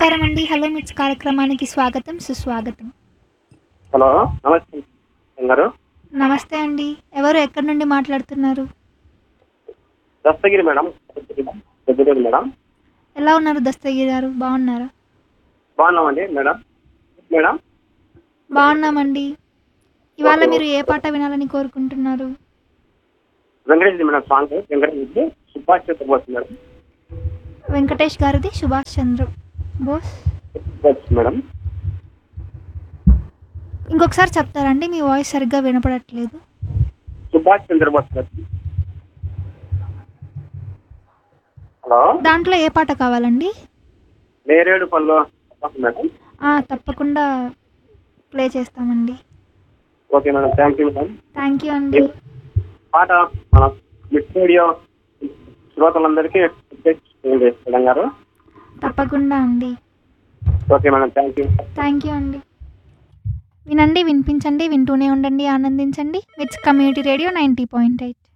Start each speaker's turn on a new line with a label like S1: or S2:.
S1: నమస్కారం అండి హలో మిట్స్ కార్యక్రమానికి స్వాగతం సుస్వాగతం
S2: హలో నమస్తే గారు
S1: నమస్తే అండి ఎవరు ఎక్కడి నుండి మాట్లాడుతున్నారు
S2: దస్తగిరి మేడం దస్తగిరి మేడం
S1: ఎలా ఉన్నారు దస్తగిరి గారు బాగున్నారా
S2: బాగున్నామండి మేడం మేడం
S1: బాగున్నామండి ఇవాళ మీరు ఏ పాట వినాలని కోరుకుంటున్నారు
S2: Venkateswari madam song Venkateswari Subhash Chandrabose madam
S1: Venkatesh గారిది సుభాష్ చంద్ర బోస్
S2: సుభాష్ మేడం
S1: ఇంకొకసారి చెప్తారండి మీ వాయిస్ సరిగ్గా వినపడట్లేదు
S2: సుభాష్ చంద్రబోస్ మేడం హలో
S1: దాంట్లో ఏ పాట కావాలండి
S2: నేరేడు పళ్ళు మేడం
S1: ఆ, తప్పకుండా ప్లే చేస్తామండి
S2: okay madam thank you madam
S1: thank you అండి
S2: పాట మన మిడ్ రేడియో శ్రోతలందరికీ చేయండి మేడం గారు
S1: తప్పకుండా అండి
S2: okay madam thank you
S1: thank you అండి వినండి వినిపించండి వింటూనే ఉండండి ఆనందించండి VITS community radio ninety point eight